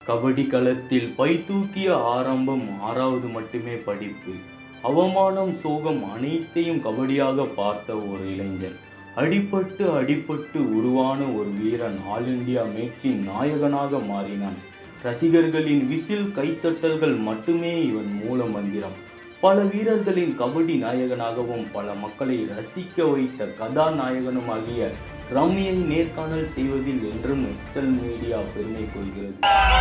கபடி களத்தில் பை தூக்கிய ஆரம்பம் ஆறாவது மட்டுமே படிப்பு அவமானம் சோகம் அனைத்தையும் கபடியாக பார்த்த ஒரு இளைஞன் அடிபட்டு அடிபட்டு உருவான ஒரு வீரன் ஆல் இந்தியா மேட்சின் நாயகனாக மாறினான் ரசிகர்களின் விசில் கைத்தட்டல்கள் மட்டுமே இவன் மூல மந்திரம் பல வீரர்களின் கபடி நாயகனாகவும் பல மக்களை ரசிக்க வைத்த கதாநாயகனுமாகிய ரம்மியை நேர்காணல் செய்வதில் என்றும் எஸ்எல் மீடியா பெருமை கொள்கிறது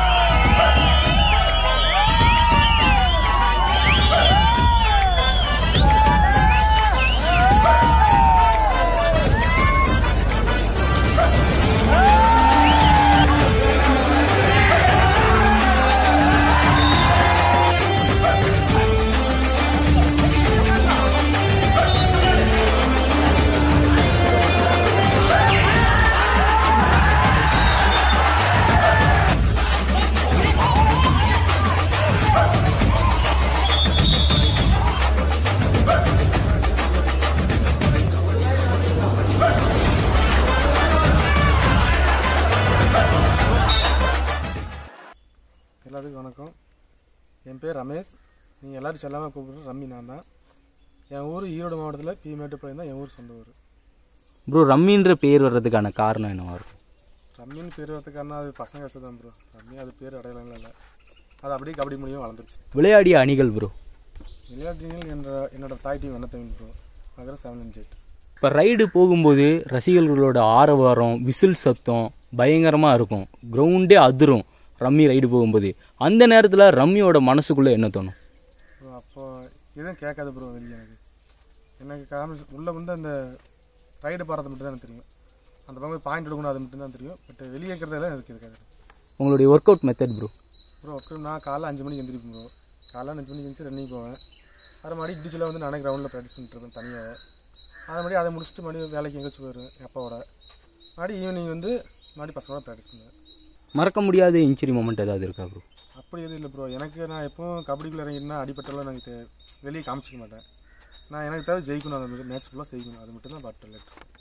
எல்லாத்துக்கும் வணக்கம் என் பேர் ரமேஷ் நீங்கள் எல்லோரும் செல்லாமல் கூப்பிடுற ரம்மி நான் தான் என் ஊர் ஈரோடு மாவட்டத்தில் பி மேட்டுப்பாளையம் தான் என் ஊர் சொந்த ஊர் ப்ரோ ரம்மின்ற பேர் வர்றதுக்கான காரணம் என்னவா இருக்கும் ரம்மின்னு பேர் வரதுக்கான அது பசங்க கஷ்டம் தான் ப்ரோ ரம்மி அது பேர் அடையாளங்கள் இல்லை அது அப்படியே கபடி மூலியம் வளர்ந்துருச்சு விளையாடிய அணிகள் ப்ரோ விளையாட்டுகள் என்ற என்னோட தாய் டீம் என்ன தமிழ் ப்ரோ நகர செவன் அண்ட் எயிட் இப்போ ரைடு போகும்போது ரசிகர்களோட ஆரவாரம் விசில் சத்தம் பயங்கரமாக இருக்கும் கிரவுண்டே அதிரும் ரம்மி ரைடு போகும்போது அந்த நேரத்தில் ரம்மியோட மனசுக்குள்ளே என்ன தோணும் ப்ரோ அப்போ எதுவும் கேட்காது ப்ரோ வெளியே எனக்கு எனக்கு காரணம் உள்ளே வந்து அந்த ரைடு போகிறது மட்டும் தான் எனக்கு தெரியும் அந்த பக்கம் பாயிண்ட் எடுக்கணும் அது மட்டும் தான் தெரியும் பட் வெளியே இருக்கிறதெல்லாம் எனக்கு இருக்காது உங்களுடைய workout method bro bro work நான் காலைல அஞ்சு மணிக்கு எந்திரிப்பேன் ப்ரோ காலைல அஞ்சு மணிக்கு எழுந்துச்சு ரன்னிங் போவேன் அரை மணி இடிச்சில் வந்து நானே கிரவுண்டில் ப்ராக்டிஸ் பண்ணிட்டு இருப்பேன் தனியாக அரை மணி அதை முடிச்சுட்டு மறுபடியும் வேலைக்கு எங்கேயாச்சும் போயிடுவேன் என் அப்பாவோட மறுபடியும் ஈவினிங் வந்து மறுபடியும் பசங்களோட ப்ராக்டிஸ் பண்ணுவேன் மறக்க முடியாத இன்ச்சுரி மூமெண்ட் ஏதாவது இருக்கா ப்ரோ அப்படி எதுவும் இல்லை ப்ரோ எனக்கு நான் எப்பவும் கபடிக்குள்ளே இறங்கினா அடிப்பட்டாலும் எனக்கு தெ- வெளியே காமிச்சிக்க மாட்டேன் நான் எனக்கு தேவை ஜெயிக்கணும் அது மேட்ச் ஃபுல்லாக செய்யணும் அது மட்டும் தான் பட்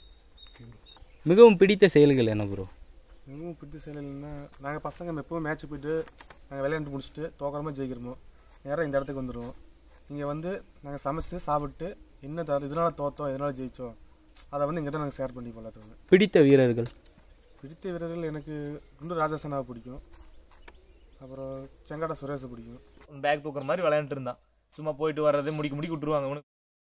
மிகவும் பிடித்த செயல்கள் என்ன ப்ரோ மிகவும் பிடித்த செயல்னா நாங்கள் பசங்க எப்பவும் மேட்ச் போயிட்டு நாங்கள் விளையாண்டு முடிச்சுட்டு தோக்கிறோமோ ஜெயிக்கிறோமோ நேராக இந்த இடத்துக்கு வந்துடுவோம் இங்கே வந்து நாங்கள் சமைச்சு சாப்பிட்டு என்ன தர இதனால் தோத்தோம் இதனால் ஜெயித்தோம் அதை வந்து இங்கே தான் நாங்கள் ஷேர் பண்ணி எல்லாத்துக்குமே பிடித்த வீரர்கள் பிடித்த வீரர்கள் எனக்கு குண்டு ராஜாசனாவை பிடிக்கும் அப்புறம் செங்காட்டா சுரேஷை பிடிக்கும் பேக் தூக்குற மாதிரி விளையாண்டுட்டு இருந்தான் சும்மா போயிட்டு வர்றது முடிக்க முடிக்க விட்டுருவாங்க இவனுக்கு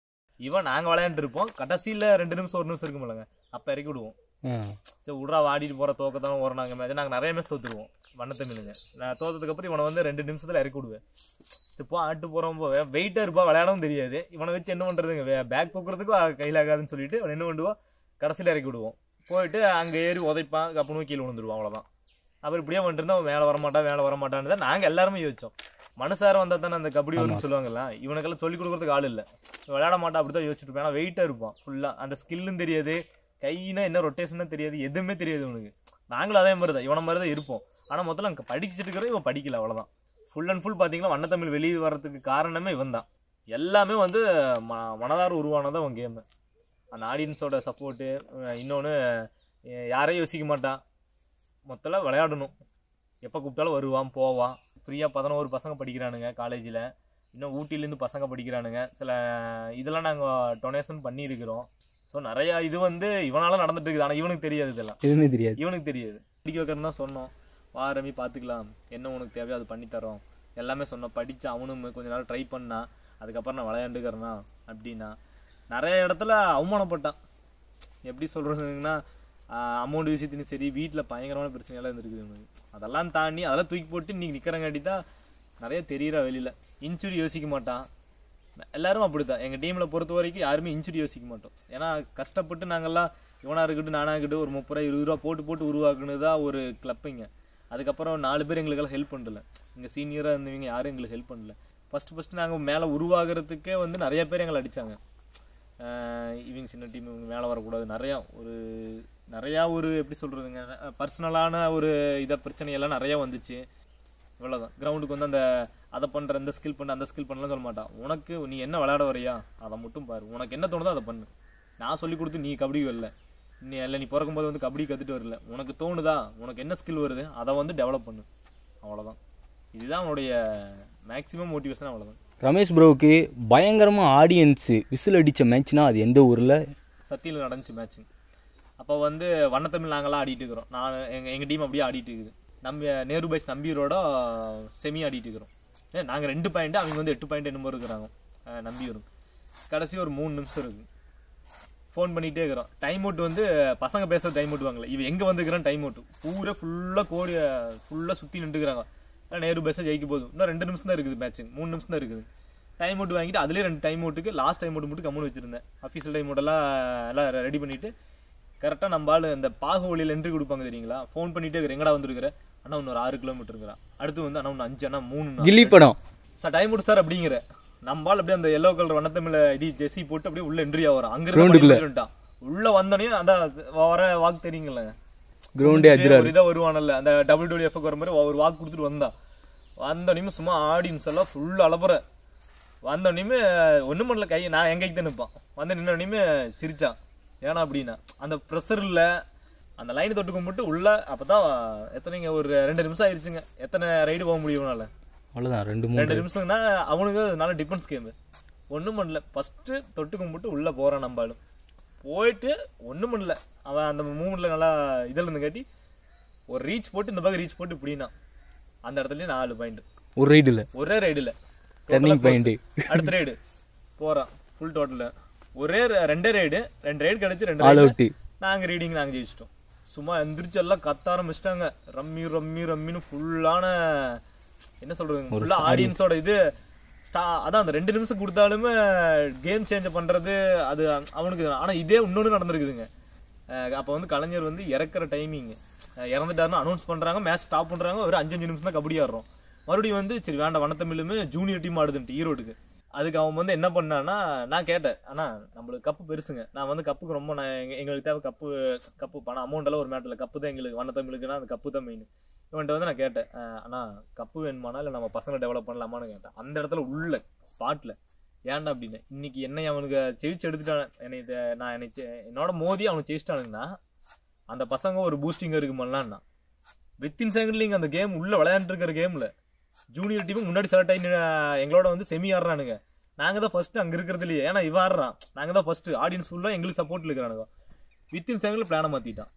இவன் நாங்கள் விளையாண்டு இருப்போம் கடைசியில் ரெண்டு நிமிஷம் ஒரு நிமிஷம் இருக்குமில்லங்க அப்போ இறக்கி விடுவோம் சரி விட்றா வாடிட்டு போகிற தோக்கத்தாலும் ஒரு நாங்கள் மேட்ச் நாங்கள் நிறைய மேட்ச் தோத்துருவோம் வண்ணத்தமிழுங்க நான் தோத்ததுக்கப்புறம் இவனை வந்து ரெண்டு நிமிஷத்தில் இறக்கி விடுவேன் சரி போ ஆட்டு போகிறோம் போ வெயிட்டாக இருப்பா விளையாடவும் தெரியாது இவனை வச்சு என்ன பண்ணுறதுங்க பேக் தூக்குறதுக்கும் கையில் ஆகாதுன்னு சொல்லிட்டு அவன் என்ன பண்ணுவோம் கடைசியில் இறக்கி விடுவோம் போயிட்டு அங்கே ஏறி உதைப்பான் கப்பனும் கீழே விழுந்துருவான் அவ்வளோதான் அப்புறம் இப்படியே வந்துட்டு இருந்தா அவன் மேலே வரமாட்டான் மேலே வரமாட்டான்னு தான் நாங்கள் எல்லாருமே யோசிச்சோம் மனசார வந்தால் தானே அந்த கபடி வரும்னு சொல்லுவாங்கல்ல இவனுக்கெல்லாம் சொல்லிக் கொடுக்கறதுக்கு ஆள் இல்லை விளையாட மாட்டான் அப்படி தான் யோசிச்சுட்டு இருப்பான் ஏன்னா வெயிட்டாக இருப்பான் ஃபுல்லாக அந்த ஸ்கில்லும் தெரியாது கைனா என்ன ரொட்டேஷனும் தெரியாது எதுவுமே தெரியாது இவனுக்கு நாங்களும் அதே மாதிரி தான் இவன மாதிரி தான் இருப்போம் ஆனால் மொத்தம் அங்கே படிச்சுட்டு இருக்கிற இவன் படிக்கல அவ்வளோதான் ஃபுல் அண்ட் ஃபுல் பார்த்தீங்கன்னா வண்ணத்தமிழ் வெளியே வர்றதுக்கு காரணமே இவன் தான் எல்லாமே வந்து ம மனதார உருவானதான் அவன் கேமு அந்த ஆடியன்ஸோட சப்போர்ட்டு இன்னொன்று யாரையும் யோசிக்க மாட்டான் மொத்தத்தில் விளையாடணும் எப்போ கூப்பிட்டாலும் வருவான் போவான் ஃப்ரீயாக பதினோரு பசங்க படிக்கிறானுங்க காலேஜில் இன்னும் ஊட்டிலேருந்து பசங்க படிக்கிறானுங்க சில இதெல்லாம் நாங்கள் டொனேஷன் பண்ணியிருக்கிறோம் ஸோ நிறையா இது வந்து இவனால நடந்துட்டு இருக்குது ஆனால் இவனுக்கு தெரியாது இதெல்லாம் எதுவுமே தெரியாது இவனுக்கு தெரியாது படிக்க வைக்கிறன்னு தான் சொன்னோம் வா ரமி பார்த்துக்கலாம் என்ன உனக்கு தேவையோ அது பண்ணித்தரோம் எல்லாமே சொன்னோம் படித்து அவனும் கொஞ்ச நேரம் ட்ரை பண்ணா அதுக்கப்புறம் நான் விளையாண்டுக்கிறேன்னா அப்படின்னா நிறைய இடத்துல அவமானப்பட்டான் எப்படி சொல்கிறதுங்கன்னா அமௌண்ட் விஷயத்துலையும் சரி வீட்டில் பயங்கரமான பிரச்சனையெல்லாம் இருந்திருக்குது இவனுக்கு அதெல்லாம் தாண்டி அதெல்லாம் தூக்கி போட்டு இன்னைக்கு நிற்கிறங்காட்டி தான் நிறைய தெரியுறா வெளியில் இன்ஜுரி யோசிக்க மாட்டான் எல்லாரும் அப்படித்தான் எங்கள் டீமில் பொறுத்த வரைக்கும் யாருமே இன்ஜுரி யோசிக்க மாட்டோம் ஏன்னா கஷ்டப்பட்டு நாங்கள்லாம் இவனா இருக்கட்டும் நானா இருக்கட்டும் ஒரு முப்பது ரூபா இருபது ரூபா போட்டு போட்டு உருவாக்குனது தான் ஒரு கிளப்புங்க அதுக்கப்புறம் நாலு பேர் எங்களுக்கெல்லாம் ஹெல்ப் பண்ணல இங்கே சீனியராக இருந்தவங்க யாரும் எங்களுக்கு ஹெல்ப் பண்ணல ஃபஸ்ட்டு ஃபஸ்ட்டு நாங்கள் மேலே உருவாகிறதுக்கே வந்து நிறைய பேர் எங்களை அடித்தாங்க இவங்க சின்ன டீம் இவங்க மேலே வரக்கூடாது நிறையா ஒரு நிறையா ஒரு எப்படி சொல்கிறதுங்க பர்சனலான ஒரு இதை பிரச்சனையெல்லாம் நிறையா வந்துச்சு இவ்வளோதான் கிரவுண்டுக்கு வந்து அந்த அதை பண்ணுற இந்த ஸ்கில் பண்ண அந்த ஸ்கில் பண்ணலாம் சொல்ல மாட்டான் உனக்கு நீ என்ன விளையாட வரையா அதை மட்டும் பாரு உனக்கு என்ன தோணுதோ அதை பண்ணு நான் சொல்லி கொடுத்து நீ கபடி வரல நீ இல்லை நீ பிறக்கும்போது வந்து கபடி கற்றுட்டு வரல உனக்கு தோணுதா உனக்கு என்ன ஸ்கில் வருது அதை வந்து டெவலப் பண்ணு அவ்வளோதான் இதுதான் அவனுடைய மேக்ஸிமம் மோட்டிவேஷன் அவ்வளோதான் ரமேஷ் ப்ரோவுக்கு பயங்கரமாக ஆடியன்ஸு விசில் அடித்த மேட்ச்னா அது எந்த ஊரில் சத்தியில் நடந்துச்சு மேட்ச் அப்போ வந்து வண்ணத்தமிழ் நாங்களாம் ஆடிட்டு இருக்கிறோம் நான் எங்கள் எங்கள் டீம் அப்படியே ஆடிட்டு இருக்குது நம்ம நேரு பைஸ் நம்பியூரோட செமி ஆடிட்டு இருக்கிறோம் ஏ நாங்கள் ரெண்டு பாயிண்ட் அவங்க வந்து எட்டு பாயிண்ட் என்னமோ இருக்கிறாங்க அஹ் நம்பியூரும் கடைசி ஒரு மூணு நிமிஷம் இருக்கு ஃபோன் பண்ணிகிட்டே இருக்கிறோம் டைம் அவுட் வந்து பசங்க பேசுகிற டைம் அவுட் வாங்கல இவன் எங்கே வந்துக்கிறான் டைம் அவுட் பூரா ஃபுல்லாக கோடி ஃபுல்லாக சுற்றி நின்றுக்கிறாங்க நேரு பஸ்ஸை ஜெயிக்க போதும் இன்னும் ரெண்டு நிமிஷம் தான் இருக்குது மேட்ச் மூணு நிமிஷம் தான் இருக்குது டைம் அவுட் வாங்கிட்டு அதுலேயே ரெண்டு டைம் அவுட்டுக்கு லாஸ்ட் டைம் அவுட் மட்டும் கம்முன்னு வச்சிருந்தேன் அஃபீஷியல் டைம் அவுட்டெல்லாம் எல்லாம் ரெடி பண்ணிட்டு கரெக்டாக நம்ம ஆளு இந்த பாகுவழியில் என்ட்ரி கொடுப்பாங்க தெரியுங்களா ஃபோன் பண்ணிட்டே இருக்கிற எங்கடா வந்துருக்குற அண்ணா இன்னொரு ஆறு கிலோமீட்டர் இருக்கிறான் அடுத்து வந்து அண்ணா இன்னும் அஞ்சு அண்ணா மூணு கில்லி படம் சார் டைம் அவுட் சார் அப்படிங்கிற நம்ம ஆள் அப்படியே அந்த எல்லோ கலர் வண்ணத்தமிழ இது ஜெர்சி போட்டு அப்படியே உள்ள என்ட்ரி ஆகிறான் அங்க Ground-குள்ள. இருந்து உள்ள வந்தோடனே அந்த வர வாக்கு தெரியுங்களா கிரவுண்டே அதிரா ஒரு இதா வருவானல்ல அந்த டபுள் டபிள்யூ எஃப் வர மாதிரி ஒரு வாக்கு கொடுத்துட்டு வந்தான் வந்தோடனே சும்மா ஆடியன்ஸ் எல்லாம் ஃபுல் அலப்புற வந்தோடனே ஒண்ணும் பண்ணல கை நான் எங்க கைக்கு தான் நிற்பான் வந்து நின்னோடனே சிரிச்சான் ஏன்னா அப்படின்னா அந்த ப்ரெஷர் இல்ல அந்த லைன் தொட்டு கும்பிட்டு உள்ள அப்பதான் எத்தனைங்க ஒரு ரெண்டு நிமிஷம் ஆயிடுச்சுங்க எத்தனை ரைடு போக முடியும்னால அவ்வளோதான் ரெண்டு மூணு ரெண்டு நிமிஷம்னா அவனுக்கு நல்ல டிஃபென்ஸ் கேம் ஒண்ணும் பண்ணல ஃபர்ஸ்ட் தொட்டு கும்பிட்டு உள்ள போறான் நம்பாலும் போயிட்டு ஒண்ணும் பண்ணல அவன் அந்த மூமெண்ட்ல நல்லா இதுல இருந்து காட்டி ஒரு ரீச் போட்டு இந்த பக்கம் ரீச் போட்டு இப்படின்னா அந்த இடத்துலயே நாலு பாயிண்ட் ஒரு ரைடில் ஒரே ரைடுல Turning point. அடுத்த ரைடு போறான் ஃபுல் டோட்டல் ஒரே ர- ரெண்டே ரைடு ரெண்டு ரைடு கிடைச்சு ரெண்டு ஆல் raid. அவுட்டு நாங்க ரீடிங் நாங்க ஜெயிச்சிட்டோம் சும்மா எந்திரிச்சு எல்லாம் கத்த ஆரம்பிச்சிட்டாங்க ரம்மி ரம்மி ரம்மின்னு ஃபுல்லான என்ன சொல்றது ஃபுல்லா ஆடியன்ஸோட இது ஸ்டா அதான் அந்த ரெண்டு நிமிஷம் கொடுத்தாலுமே கேம் சேஞ்ச் பண்றது அது அவனுக்கு ஆனா இதே இன்னொன்னு நடந்திருக்குதுங்க அஹ் அப்ப வந்து கலைஞர் வந்து இறக்குற டைமிங் இறந்துட்டாருன்னு அனௌன்ஸ் பண்றாங்க மேட்ச் ஸ்டாப் பண்றாங்க ஒரு அஞ்சு அஞ்சு நிமிஷம் தான் கபடி ஆடுறோம் மறுபடியும் வந்து சரி வேண்டாம் வனத்தமிழுமே ஜூனியர் டீம் ஆடுதுன்ட்டு ஈரோடுக்கு அதுக்கு அவன் வந்து என்ன பண்ணான்னா நான் கேட்டேன் ஆனா நம்மளுக்கு கப்பு பெருசுங்க நான் வந்து கப்புக்கு ரொம்ப நான் எங்க- எங்களுக்கு தேவை கப்பு கப்பு பணம் அமௌண்ட் எல்லாம் ஒரு மேட்டர்ல கப்பு தான் எங்களுக்கு வண்ணத்தமிழுக்குன்னா அந்த கப்பு தான் மெயின் இவன்ட்ட வந்து நான் கேட்டேன் அஹ் அண்ணா கப்பு வேணுமானா இல்லை நம்ம பசங்களை டெவலப் பண்ணலாமான்னு கேட்டேன் அந்த இடத்துல உள்ள ஸ்பாட்ல ஏன்டா அப்படின்னு இன்னைக்கு என்னை அவனுக்கு ஜெயிச்சு எடுத்துட்டான் என்னை இத- நான் என்னை ஜெ- என்னோட மோதி அவனுக்கு ஜெயிச்சிட்டானுங்கன்னா அந்த பசங்க ஒரு பூஸ்டிங் இருக்குமல்லான்னா வித்தின் செகண்ட்லிங்க அந்த கேம் உள்ள விளையாண்டு இருக்கிற கேம்ல ஜூனியர் டீம் முன்னாடி செலக்ட் ஆகி நின்னு, எங்களோட வந்து செமி ஆடுறானுங்க நாங்க தான் ஃபர்ஸ்ட் அங்க இருக்கிறது இல்லையே ஏன்னா இவன் ஆடுறான் நாங்க தான் ஃபர்ஸ்ட் ஆடியன்ஸ் ஃபுல்லா எங்களுக்கு சப்போர்ட்ல இருக்கிறானுங்க வித்தின் செகண்ட்ல பிளான மாத்திட்டான்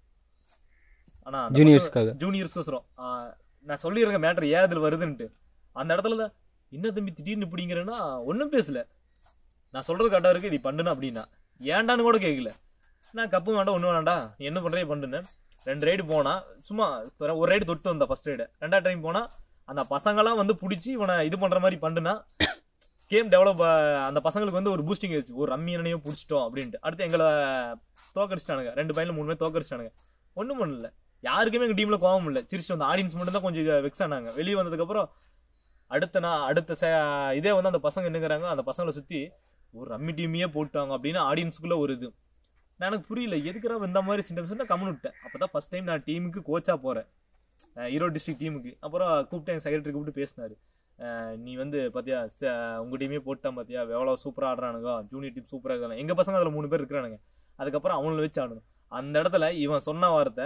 ஆனா அந்த ஜூனியர்ஸ்க்காக பசங்க- ஜூனியர்ஸ்க்கோசரம் ஆ, நான் சொல்லிடுறேன் மேட்டர் ஏன் இதுல வருதுன்ட்டு அந்த இடத்துல தான் என்ன தம்பி திடீர்னு இப்படிங்கிறேன்னா ஒன்றும் பேசல நான் சொல்றது கரெக்டா இருக்கு இது பண்ணுனா அப்படின்னா ஏன்டான்னு கூட கேட்கல நான் கப்பு வேண்டாம் ஒன்றும் வேண்டாம் நீ என்ன பண்றே பண்ணுன்னு ரெண்டு ரைடு போனா சும்மா ஒரு- ஒரு ரைடு தொட்டு வந்தா ஃபர்ஸ்ட் ரைடு ரெண்டாவது டைம் போனா அந்த பசங்களாம் வந்து பிடிச்சி இவனை இது பண்ற மாதிரி பண்ணுனா கேம் டெவலப் அந்த பசங்களுக்கு வந்து ஒரு பூஸ்டிங் ஆயிடுச்சு ஒரு ரம்மி என்னையும் பிடிச்சிட்டோம் அப்படின்ட்டு அடுத்து எங்களை தோக்கடிச்சிட்டானுங்க ரெண்டு பையன்ல மூணு பேர் தோக்கடிச்சிட்டானுங்க ஒன்றும் பண்ணல யாருக்குமே எங்க டீம்ல கோவம் இல்லை சிரிச்சிட்டு வந்த ஆடியன்ஸ் மட்டும் தான் கொஞ்சம் வெக்ஸ் ஆனாங்க வெளியே வந்ததுக்கு அப்புறம் அடுத்த நான் அடுத்த சே- இதே வந்து அந்த பசங்க என்னங்கிறாங்க அந்த பசங்களை சுத்தி ஒரு ரம்மி டீமையே போட்டாங்க அப்படின்னு ஆடியன்ஸுக்குள்ள ஒரு இது நான் எனக்கு புரியல எதுக்குறா இந்த மாதிரி சிம்டம்ஸ் நான் கம்மன் விட்டேன் அப்பதான் ஃபர்ஸ்ட் டைம் நான் டீமுக்கு கோச்சா போறேன் அஹ் ஈரோடு டிஸ்ட்ரிக்ட் டீமுக்கு அப்புறம் கூப்பிட்டேன் செக்ரட்டரி கூப்பிட்டு பேசினாரு அஹ் நீ வந்து பாத்தியா ச- உங்க டீமே போட்டான் பாத்தியா எவ்வளவு சூப்பரா ஆடுறானுங்க ஜூனியர் டீம் சூப்பரா இருக்காங்க எங்க பசங்க அதுல மூணு பேர் இருக்கிறானுங்க அதுக்கப்புறம் அவங்கள வச்சு ஆடணும் அந்த இடத்துல இவன் சொன்ன வார்த்தை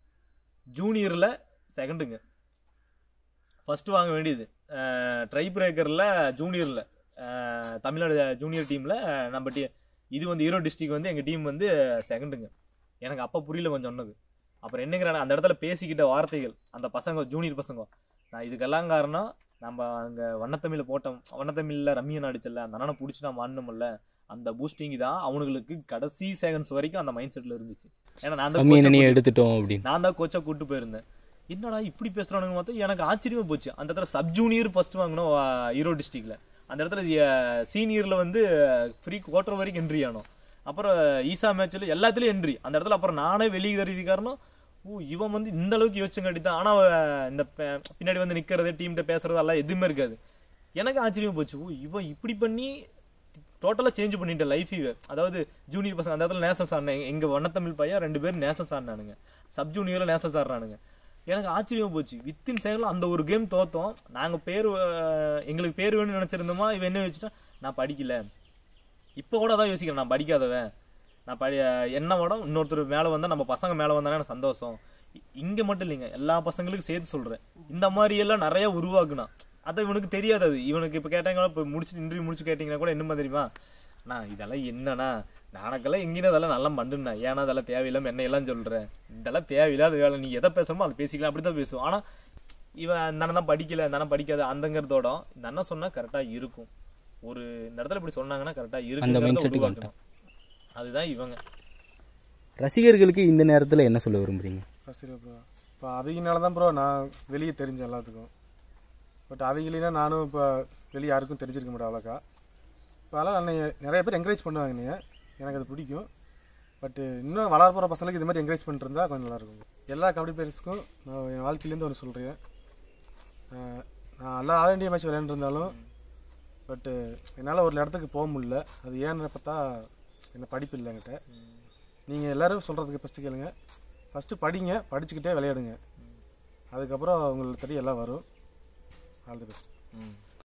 ஜூனியர்ல செகண்டுங்க ஃபர்ஸ்ட் வாங்க வேண்டியது ட்ரை பிரேக்கர்ல ஜூனியர்ல தமிழ்நாடு ஜூனியர் டீம்ல நம்ம டீ இது வந்து ஈரோடு டிஸ்ட்ரிக்ட் வந்து எங்க டீம் வந்து செகண்டுங்க எனக்கு அப்ப புரியல கொஞ்சம் சொன்னது அப்புறம் என்னங்கிறான அந்த இடத்துல பேசிக்கிட்ட வார்த்தைகள் அந்த பசங்க ஜூனியர் பசங்க நான் இதுக்கெல்லாம் காரணம் நம்ம அங்க வண்ணத்தமிழ்ல போட்டோம் வண்ணத்தமிழ்ல ரம்மியன் அடிச்சல அந்த அண்ணனை பிடிச்சி நான் ஆடணும்ல அந்த பூஸ்டிங் தான் அவனுங்களுக்கு கடைசி செகண்ட்ஸ் வரைக்கும் அந்த மைண்ட் செட்ல இருந்துச்சு ஏன்னா நான் தான் கம்மி coach-அ என்னையே எடுத்துட்டோம் அப்படின்னு நான் தான் கோச்சா கூட்டு போயிருந்தேன் என்னடா இப்படி பேசுறானுங்க பார்த்தா எனக்கு ஆச்சரியமா போச்சு அந்த இடத்துல சப் ஜூனியர் ஃபர்ஸ்ட் வாங்கினோம் ஆ, ஈரோடு டிஸ்ட்ரிக்ட்ல அந்த இடத்துல சீனியர்ல வந்து ஃப்ரீ குவார்டர் வரைக்கும் என்ட்ரி ஆனோம் அப்புறம் ஈசா மேட்ச்ல எல்லாத்துலயும் என்ட்ரி அந்த இடத்துல அப்புறம் நானே வெளியே தரது காரணம் ஓ இவன் வந்து இந்த அளவுக்கு யோசிச்சங்காட்டி தான் ஆனா அவன் இந்த ப- பின்னாடி வந்து நிக்கிறது டீம்கிட்ட பேசுறது எல்லாம் எதுவுமே இருக்காது எனக்கு ஆச்சரியமா போச்சு ஓ இவன் இப்படி பண்ணி டோட்டலா சேஞ்ச் பண்ணிட்டேன் லைஃப் அதாவது ஜூனியர் பசங்க அந்த இடத்துல நேஷனல்ஸ் ஆடினாங்க எங்க வண்ணத்தமிழ் பையன் ரெண்டு பேரும் நேஷனல்ஸ் ஆடினானுங்க சப் ஜூனியர்ல நேஷனல்ஸ் ஆடுறானுங்க எனக்கு ஆச்சரியமா போச்சு வித்தின் செகண்ட்ல அந்த ஒரு கேம் தோத்தோம் நாங்க பேர் அஹ், எங்களுக்கு பேர் வேணும்னு நினைச்சிருந்தோமா இவன் என்ன வச்சுட்டா நான் படிக்கல இப்போ கூட அதான் யோசிக்கிறேன் நான் படிக்காதவன் நான் படி என்ன விட இன்னொருத்தர் மேலே வந்தா நம்ம பசங்க மேலே வந்தானே எனக்கு சந்தோஷம் இ- இங்க மட்டும் இல்லைங்க எல்லா பசங்களுக்கும் சேர்த்து சொல்றேன் இந்த மாதிரி எல்லாம் நிறைய உருவாக்குனா அது இவனுக்கு தெரியாது அது இவனுக்கு இப்ப கேட்டாங்கன்னா இப்ப முடிச்சுட்டு இன்டர்வியூ முடிச்சு கேட்டீங்கன்னா கூட என்னமா தெரியுமா அண்ணா இதெல்லாம் என்னண்ணா நானக்கெல்லாம் எங்கேயும் அதெல்லாம் நல்லா மண்டுண்ணா ஏன்னா அதெல்லாம் தேவையில்லாம என்ன எல்லாம் சொல்றேன் இதெல்லாம் தேவையில்லாத வேலை நீ எதை பேசணுமோ அதை பேசிக்கலாம் அப்படிதான் பேசுவோம் ஆனா இவன் இந்த அண்ணன் தான் படிக்கல இந்த அண்ணன் படிக்காது அந்தங்கிறதோட இந்த அண்ணன் சொன்னா கரெக்டா இருக்கும் ஒரு இந்த இடத்துல இப்படி சொன்னாங்கன்னா கரெக்டா அந்த mindset இருக்கும் க்கு உருவாக்கணும் அதுதான் இவங்க ரசிகர்களுக்கு இந்த நேரத்தில் என்ன சொல்ல விரும்புறீங்க சரி ப்ரோ இப்போ அவங்கனால தான் ப்ரோ நான் வெளியே தெரிஞ்சேன் எல்லாத்துக்கும் பட் அவங்களா நானும் இப்போ வெளியே யாருக்கும் தெரிஞ்சிருக்க மாட்டேன் அவ்வளோக்கா இப்போ அதெல்லாம் என்னை நிறைய பேர் என்கரேஜ் பண்ணுவாங்க என்னைய எனக்கு அது பிடிக்கும் பட்டு இன்னும் வளர போகிற பசங்களுக்கு இது மாதிரி என்கரேஜ் பண்ணிருந்தா கொஞ்சம் நல்லாயிருக்கும் எல்லா கபடி பிளேயர்ஸ்க்கும் நான் என் வாழ்க்கையிலேருந்து ஒன்று சொல்கிறேன் நான் எல்லா ஆல் இண்டியா மேட்ச் விளையாண்டுருந்தாலும் பட்டு என்னால் ஒரு இடத்துக்கு போக முடியல அது ஏன்னு பார்த்தா என்ன படிப்பு இல்லை என்கிட்ட நீங்கள் எல்லோரும் சொல்கிறதுக்கு ஃபஸ்ட்டு கேளுங்க ஃபஸ்ட்டு படிங்க படிச்சுக்கிட்டே விளையாடுங்க அதுக்கப்புறம் உங்களுக்கு தெரிய எல்லாம் வரும் ஆல் தி பெஸ்ட் ம்